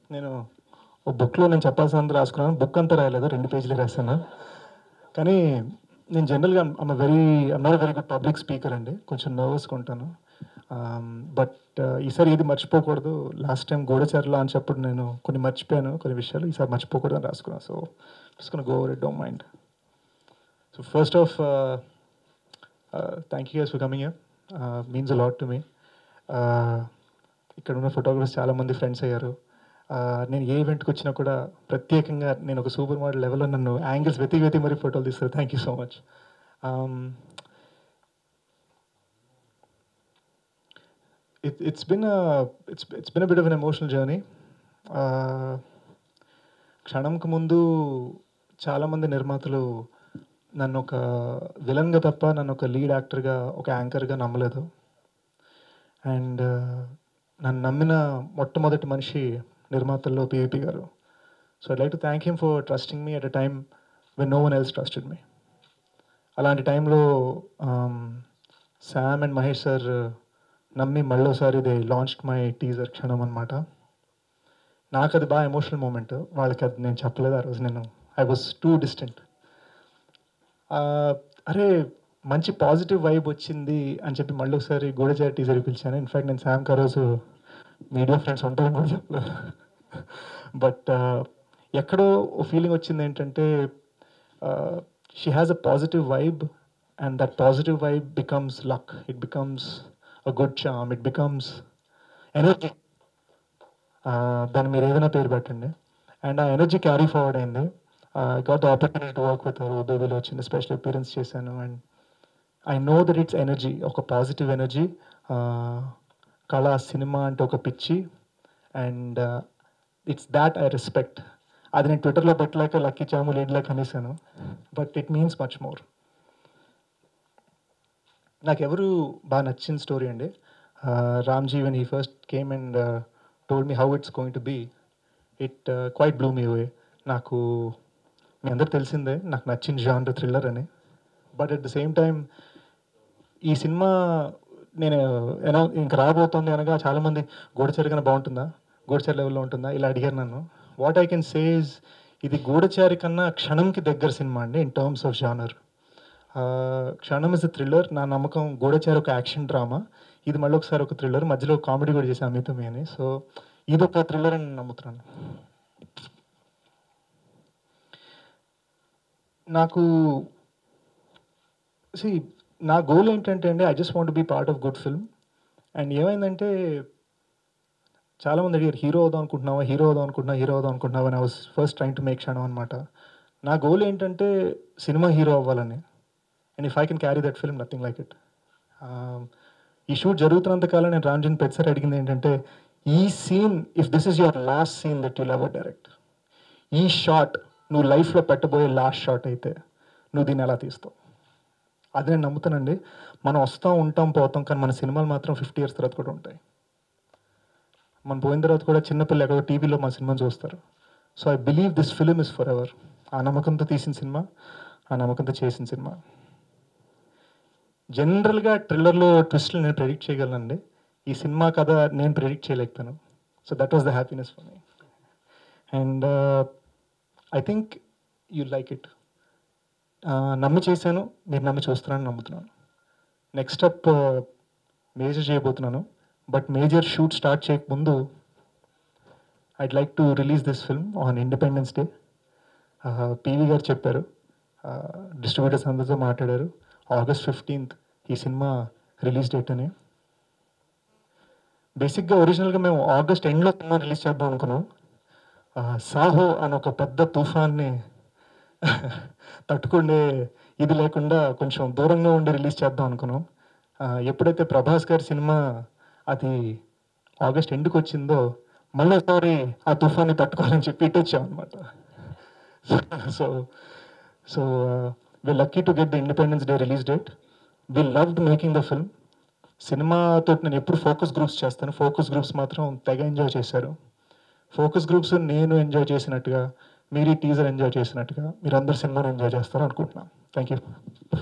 నేను ఓ బుక్లో నేను చెప్పాల్సినంత రాసుకున్నాను బుక్ అంతా రాయలేదు రెండు పేజీలు రాశాను కానీ నేను జనరల్గా I'm very I'm not very good public speaker అండి కొంచెం నర్వస్గా ఉంటాను బట్ ఈసారి ఏది మర్చిపోకూడదు లాస్ట్ టైం గూఢచారులో అని చెప్పప్పుడు నేను కొన్ని మర్చిపోయాను కొన్ని విషయాలు ఈసారి మర్చిపోకూడదు అని రాసుకున్నాను సో తీసుకుని go over it don't mind so first of thank you guys for coming here means a lot to me ఇక్కడ ఉన్న ఫోటోగ్రఫర్స్ చాలామంది ఫ్రెండ్స్ అయ్యారు Uh, నేను ఏ ఈవెంట్కి వచ్చినా కూడా ప్రత్యేకంగా నేను ఒక సూపర్ మోడల్ లెవెల్లో నన్ను యాంగిల్స్ వెతికి వెతికి మరీ ఫోటోలు తీస్తారు thank you so much it, it's been a it's it's been a bit of an emotional journey. Uh, క్షణంకు ముందు చాలామంది నిర్మాతలు నన్ను ఒక విలన్గా తప్ప నన్ను ఒక లీడ్ యాక్టర్గా ఒక యాంకర్గా నమ్మలేదు అండ్ నన్ను నమ్మిన మొట్టమొదటి మనిషి నిర్మాతల్లో పివిపి గారు so I like to thank him for trusting me at a time when no one else trusted me అలాంటి టైంలో శామ్ అండ్ మహేష్ సార్ నమ్మి మళ్ళీసారి they launch my teaser Kshanam అనమాట నాకు అది బాగా ఎమోషనల్ మూమెంట్ వాళ్ళకి అది నేను చెప్పలేదు ఆ రోజు నేను ఐ వాజ్ టూ డిస్టెంట్ అరే మంచి పాజిటివ్ వైబ్ వచ్చింది అని చెప్పి మళ్ళీ ఒకసారి గూడచారి టీజర్ పిలిచాను ఇన్ఫాక్ట్ నేను శామ్ ఆ రోజు మీడియా ఫ్రెండ్స్ ఉంటారని కూడా చెప్పలేదు బట్ ఎక్కడో ఫీలింగ్ వచ్చింది ఏంటంటే she has a positive vibe and that positive vibe becomes luck it becomes a good charm it becomes energy దాన్ని మీరు ఏదైనా పేరు పెట్టండి అండ్ ఆ ఎనర్జీ క్యారీ ఫార్వర్డ్ అయింది got the opportunity to work with బేబీలో చిన్న స్పెషల్ అపీరెన్స్ చేశాను and I know that it's energy ఒక పాజిటివ్ ఎనర్జీ కళ సినిమా అంటే ఒక పిచ్చి and it's that I respect అది నేను ట్విట్టర్లో పెట్టలేక లక్కీ చాము లీడ్లాక్ అనేసాను but it means much more నాకు ఎవరు బాగా నచ్చిన స్టోరీ అండి రామ్జీ వెన్ ఈ first came and told me how it's going to be it quite blew me away నాకు మీ అందరు తెలిసిందే నాకు నచ్చిన జానర్ థ్రిల్లర్ అని but at the same time ఈ సినిమా నేను ఏదో ఇంక రాబోతోంది అనగా చాలామంది గూఢచారి కన్నా బాగుంటుందా గూఢచారి లెవెల్లో ఉంటుందా ఇలా అడిగారు నన్ను వాట్ ఐ కెన్ సేజ్ ఇది గూఢచారి కన్నా క్షణంకి దగ్గర సినిమా అండి in terms of genre Kshanam is a thriller నా నమ్మకం గూఢచారి ఒక యాక్షన్ డ్రామా ఇది మళ్ళీ ఒకసారి ఒక థ్రిల్లర్ మధ్యలో కామెడీ కూడా చేశాను అమితమి అని సో ఇది ఒక థ్రిల్లర్ అని నేను నమ్ముతున్నాను నాకు సి నా గోల్ ఏంటంటే అండి I just want be part of good film and ఏమైందంటే చాలామంది అడిగారు హీరో అవుదాం అనుకుంటున్నావా హీరో అవుదాం అనుకుంటున్నా హీరో అవుదాం అనుకుంటున్నావా అని I was first trying to make Kshanam అనమాట నా గోల్ ఏంటంటే సినిమా హీరో అవ్వాలని and if I can carry that film nothing like it ఈ షూట్ జరుగుతున్నంత కాలం నేను రామ్జన్ పెద్దారు అడిగింది ఏంటంటే ఈ scene if this is your last scene that you'll ever direct ఈ షాట్ నువ్వు లైఫ్లో పెట్టబోయే లాస్ట్ షాట్ అయితే నువ్వు దీన్ని ఎలా తీస్తావు అది నేను నమ్ముతానండి మనం వస్తాం ఉంటాం పోతాం కానీ మన సినిమాలు మాత్రం ఫిఫ్టీ ఇయర్స్ తర్వాత కూడా ఉంటాయి మనం పోయిన తర్వాత కూడా చిన్నపిల్లలు ఎక్కడో టీవీలో మన సినిమాని చూస్తారు so I believe this film is forever ఆ నమ్మకంతో తీసిన సినిమా ఆ నమ్మకంతో చేసిన సినిమా జనరల్గా ట్రిల్లర్లో ట్విస్ట్లు నేను ప్రెడిక్ట్ చేయగలనండి ఈ సినిమా కథ నేను ప్రెడిక్ట్ చేయలేకపోయాను so that was the happiness for me and I think you like it నమ్మి చేశాను మీరు నమ్మి చూస్తున్నాను నమ్ముతున్నాను నెక్స్ట్ అప్ మేజర్ చేయబోతున్నాను బట్ మేజర్ షూట్ స్టార్ట్ చేయకముందు I'd like to release this film on Independence Day PV గారు చెప్పారు డిస్ట్రిబ్యూటర్స్ అందరితో మాట్లాడారు ఆగస్ట్ ఫిఫ్టీన్త్ ఈ సినిమా రిలీజ్ డేట్ అని బేసిక్గా ఒరిజినల్గా మేము ఆగస్ట్ ఎండ్లో సినిమా రిలీజ్ చేద్దాం అనుకున్నాం సాహో అని ఒక పెద్ద తుఫాన్ని తట్టుకుండే ఇది లేకుండా కొంచెం దూరంగా ఉండి రిలీజ్ చేద్దాం అనుకున్నాం ఎప్పుడైతే ప్రభాస్ గారి సినిమా అది ఆగస్ట్ ఎండ్కి వచ్చిందో మళ్ళీ ఒకసారి ఆ తుఫాన్ని తట్టుకోవాలని చెప్పి ఇటు వచ్చాం అనమాట so so we lucky to get the Independence Day release date we loved making the film సినిమాతో నేను ఎప్పుడు ఫోకస్ గ్రూప్స్ చేస్తాను ఫోకస్ గ్రూప్స్ మాత్రం తెగ ఎంజాయ్ చేశారు ఫోకస్ గ్రూప్స్ నేను ఎంజాయ్ చేసినట్టుగా మీరు ఈ టీజర్ ఎంజాయ్ చేసినట్టుగా మీరు అందరు సినిమాని ఎంజాయ్ చేస్తారు అనుకుంటున్నాను థ్యాంక్ యూ